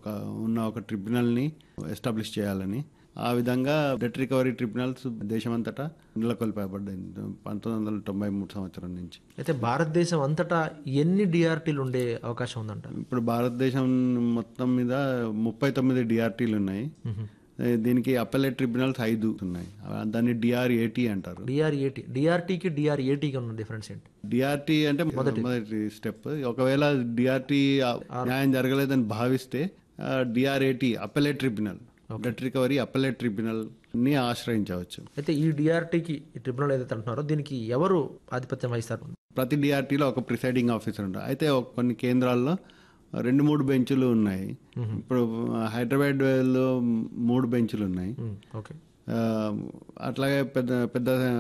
ఒక ఉన్న ఒక ట్రిబ్యునల్ని ఎస్టాబ్లిష్ చేయాలని ఆ విధంగా డెట్ రికవరీ ట్రిబ్యునల్స్ దేశమంతటా నెలకొల్పబడ్డాయి పంతొమ్మిది వందల తొంభై మూడు సంవత్సరం నుంచి అయితే భారతదేశం అంతటా ఎన్ని డిఆర్టీలు ఉండే అవకాశం ఉందంటారు ఇప్పుడు భారతదేశం మొత్తం మీద ముప్పై తొమ్మిది డిఆర్టీలు ఉన్నాయి దీనికి అప్పలేట్ ట్రిబ్యునల్స్ ఐదు ఉన్నాయి దాన్ని డిఆర్ఏటి అంటారు డిఆర్ఏటి డిఆర్టీకి డిఆర్ఏటీకి ఉన్న డిఫరెన్స్ ఏంటి డిఆర్టీ అంటే మొదటి స్టెప్ ఒకవేళ డిఆర్టీ న్యాయం జరగలేదని భావిస్తే DRAT appellate tribunal debt recovery appellate tribunal ని ఆశ్రయించవచ్చు అయితే ఈ డిఆర్టీకి ఈ ట్రిబ్యునల్ ఏదైతే అంటున్నారో దీనికి ఎవరు ఆధిపత్యం వహిస్తారు ప్రతి డిఆర్టీలో ఒక ప్రిసైడింగ్ ఆఫీసర్ ఉంటారు అయితే ఒక కొన్ని కేంద్రాల్లో రెండు మూడు బెంచులు ఉన్నాయి ఇప్పుడు హైదరాబాద్లో మూడు బెంచులు ఉన్నాయి ఉమ్, ఓకే ఆ, అట్లాగే పెద్ద పెద్ద ఆ,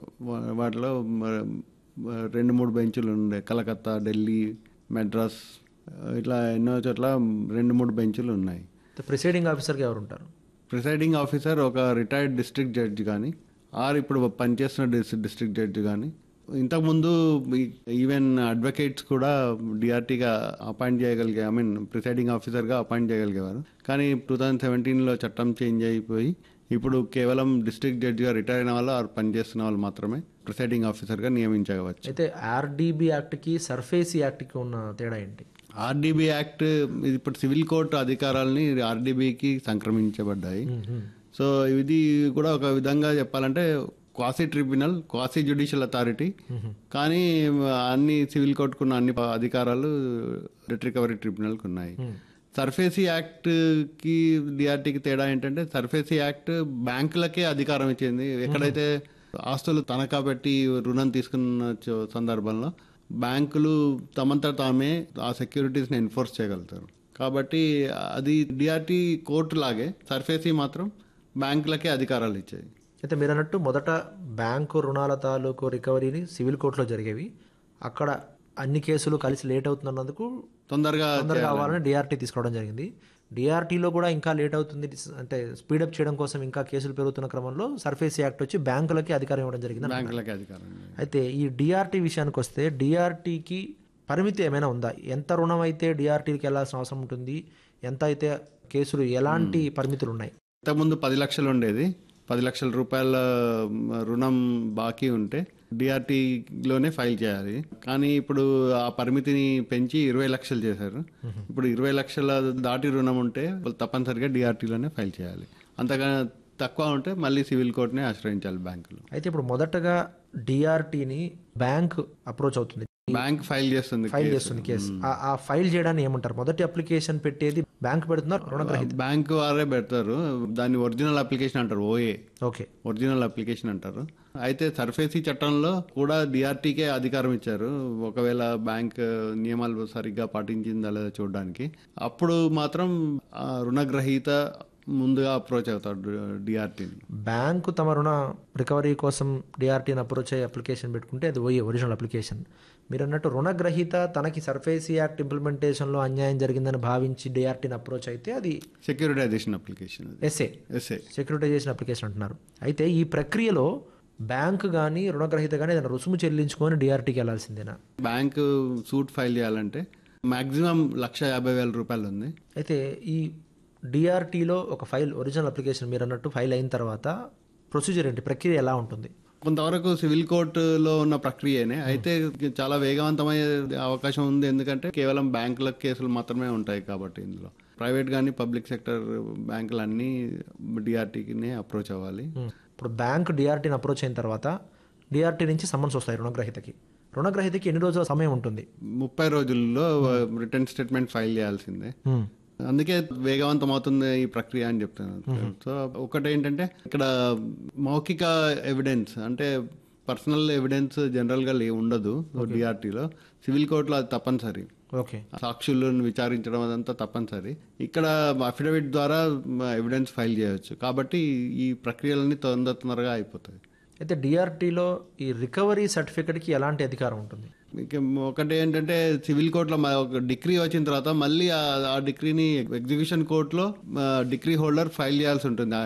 వాటిలో మ- రెండు మూడు బెంచులు ఉండే కలకత్తా ఢిల్లీ మెడ్రాస్ ఆ, ఇట్లా ఎన్నో చోట్ల రెండు మూడు బెంచులు ఉన్నాయి అయితే ప్రిసైడింగ్ ఆఫీసర్గా ఎవరు ఉంటారు ప్రిసైడింగ్ ఆఫీసర్ ఒక రిటైర్డ్ డిస్ట్రిక్ట్ జడ్జి కానీ ఆర్ ఇప్పుడు పనిచేస్తున్న డిస్- డిస్ట్రిక్ట్ జడ్జి కానీ ఇంతకుముందు ఈ- ఈవెన్ అడ్వకేట్స్ కూడా డిఆర్టీగా అపాయింట్ చేయగలిగే ఐ మీన్ ప్రిసైడింగ్ ఆఫీసర్గా అపాయింట్ చేయగలిగేవారు కానీ టూ థౌజండ్ సెవెంటీన్లో చట్టం చేంజ్ అయిపోయి ఇప్పుడు కేవలం డిస్ట్రిక్ట్ జడ్జిగా రిటైర్ అయిన వాళ్ళు ఆర్ పనిచేస్తున్న వాళ్ళు మాత్రమే ప్రిసైడింగ్ ఆఫీసర్గా నియమించవచ్చు అయితే ఆర్డీబీ యాక్ట్కి సర్ఫేసీ యాక్ట్కి ఉన్న తేడా ఏంటి ఆర్డీబీ యాక్ట్ ఇది ఇప్పుడు సివిల్ కోర్టు అధికారాలని ఆర్డీబీకి సంక్రమించబడ్డాయి సో ఇది కూడా ఒక విధంగా చెప్పాలంటే quasi tribunal quasi judicial authority కానీ అన్ని సివిల్ కోర్టుకున్న అన్ని అధికారాలు డెట్ రికవరీ ట్రిబ్యునల్కి ఉన్నాయి సర్ఫేసీ యాక్ట్ కి డిఆర్టీకి తేడా ఏంటంటే సర్ఫేసీ యాక్ట్ బ్యాంకులకే అధికారం ఇచ్చింది ఎక్కడైతే ఆస్తులు తనఖా పెట్టి రుణం తీసుకున్న చో- సందర్భంలో బ్యాంకులు తమంతా తామే ఆ సెక్యూరిటీస్ని ఎన్ఫోర్స్ చేయగలుగుతారు కాబట్టి అది డిఆర్టీ కోర్టు లాగే సర్ఫేసీ మాత్రం బ్యాంకులకే అధికారాలు ఇచ్చాయి అయితే మీరు అన్నట్టు మొదట బ్యాంకు రుణాల తాలూకు రికవరీని సివిల్ కోర్టులో జరిగేవి అక్కడ అన్ని కేసులు కలిసి లేట్ అవుతున్నందుకు తొందరగా తొందరగా కావాలని డిఆర్టీ తీసుకోవడం జరిగింది డిఆర్టీలో కూడా ఇంకా లేట్ అవుతుంది అంటే స్పీడప్ చేయడం కోసం ఇంకా కేసులు పెరుగుతున్న క్రమంలో సర్ఫేస్ యాక్ట్ వచ్చి బ్యాంకులకి అధికారం ఇవ్వడం జరిగింది బ్యాంకులకే అధికారం అయితే ఈ డిఆర్టీ విషయానికి వస్తే డిఆర్టీకి పరిమితి ఏమైనా ఉందా ఎంత రుణం అయితే డిఆర్టీకి వెళ్ళాల్సిన అవసరం ఉంటుంది ఎంత అయితే కేసులు ఎలాంటి పరిమితులు ఉన్నాయి ఇంతకుముందు పది లక్షలు ఉండేది పది లక్షల రూపాయల మ్, రుణం బాకీ ఉంటే డిఆర్టీలోనే ఫైల్ చేయాలి కానీ ఇప్పుడు ఆ పరిమితిని పెంచి ఇరవై లక్షలు చేశారు ఇప్పుడు ఇరవై లక్షల దాటి రుణం ఉంటే వాళ్ళు తప్పనిసరిగా డిఆర్టీలోనే ఫైల్ చేయాలి అంతగా తక్కువ ఉంటే మళ్ళీ సివిల్ కోర్టునే ఆశ్రయించాలి బ్యాంకులు అయితే ఇప్పుడు మొదటగా డిఆర్టీని బ్యాంక్ అప్రోచ్ అవుతుంది బ్యాంక్ ఫైల్ చేస్తుంది ఫైల్ చేస్తుంది కేసు ఆ- ఆ ఫైల్ చేయడాన్ని ఏమంటారు మొదటి అప్లికేషన్ పెట్టేది బ్యాంక్ పెడుతున్నారు రుణగ్రహీత బ్యాంక్ వారే పెడతారు దాన్ని ఒరిజినల్ అప్లికేషన్ అంటారు ఓఏ ఓకే ఒరిజినల్ అప్లికేషన్ అంటారు అయితే సర్ఫేసీ చట్టంలో కూడా డిఆర్టీకే అధికారం ఇచ్చారు ఒకవేళ బ్యాంక్ నియమాలు సరిగ్గా పాటించిందా లేదా చూడడానికి అప్పుడు మాత్రం ఆ రుణగ్రహీత ముందుగా అప్రోచ్ అవుతాడు డిఆర్టీని బ్యాంకు తమ రుణ రికవరీ కోసం డిఆర్టీని అప్రోచ్ అయ్యి అప్లికేషన్ పెట్టుకుంటే అది ఓయే ఒరిజినల్ అప్లికేషన్ మీరు అన్నట్టు రుణగ్రహీత తనకి సర్ఫేసీ యాక్ట్ ఇంప్లిమెంటేషన్లో అన్యాయం జరిగిందని భావించి డిఆర్టీని అప్రోచ్ అయితే అది securitisation application SA SA securitisation application అంటున్నారు అయితే ఈ ప్రక్రియలో బ్యాంకు కానీ రుణగ్రహీత కానీ ఏదైనా రుసుము చెల్లించుకొని డిఆర్టీకి వెళ్ళాల్సిందేనా బ్యాంక్ సూట్ ఫైల్ చేయాలంటే మాక్సిమం లక్ష యాభై వేల రూపాయలు ఉంది అయితే ఈ డిఆర్టీలో ఒక ఫైల్ ఒరిజినల్ అప్లికేషన్ మీరు అన్నట్టు ఫైల్ అయిన తర్వాత ప్రొసీజర్ ఏంటి ప్రక్రియ ఎలా ఉంటుంది కొంతవరకు సివిల్ కోర్టులో ఉన్న ప్రక్రియనే అయితే చాలా వేగవంతమయ్యే అవకాశం ఉంది ఎందుకంటే కేవలం బ్యాంకుల కేసులు మాత్రమే ఉంటాయి కాబట్టి ఇందులో ప్రైవేట్ కానీ పబ్లిక్ సెక్టర్ బ్యాంకులు అన్నీ డిఆర్టీకినే అప్రోచ్ అవ్వాలి ఇప్పుడు బ్యాంక్ డిఆర్టీని అప్రోచ్ అయిన తర్వాత డిఆర్టీ నుంచి సమ్మన్స్ వస్తాయి రుణగ్రహీతకి రుణగ్రహీతకి ఎన్ని రోజుల సమయం ఉంటుంది ముప్పై రోజుల్లో రిటర్న్ స్టేట్మెంట్ ఫైల్ చేయాల్సిందే అందుకే వేగవంతం అవుతుంది ఈ ప్రక్రియ అని చెప్తున్నాను సో ఒకటి ఏంటంటే ఇక్కడ మౌఖిక ఎవిడెన్స్ అంటే పర్సనల్ ఎవిడెన్స్ జనరల్గా లే ఉండదు డిఆర్టీలో సివిల్ కోర్టులో అది తప్పనిసరి ఓకే సాక్షులను విచారించడం అదంతా తప్పనిసరి ఇక్కడ అఫిడవిట్ ద్వారా ఎవిడెన్స్ ఫైల్ చేయవచ్చు కాబట్టి ఈ ప్రక్రియలన్నీ తొందర తొందరగా అయిపోతాయి అయితే డిఆర్టీలో ఈ రికవరీ సర్టిఫికెట్కి ఎలాంటి అధికారం ఉంటుంది ఇక ఒకటి ఏంటంటే సివిల్ కోర్టులో మ- ఒక డిగ్రీ వచ్చిన తర్వాత మళ్ళీ ఆ- ఆ డిగ్రీని ఎగ్జిక్యూషన్ కోర్టులో డిగ్రీ హోల్డర్ ఫైల్ చేయాల్సి ఉంటుంది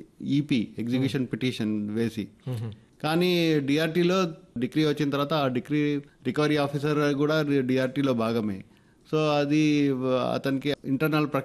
ఈపీ ఎగ్జిక్యూషన్ పిటిషన్ వేసి కానీ డిఆర్టీలో డిగ్రీ వచ్చిన తర్వాత ఆ డిగ్రీ రికవరీ ఆఫీసర్ కూడా డిఆర్టీలో భాగమే సో అది అతనికి ఇంటర్నల్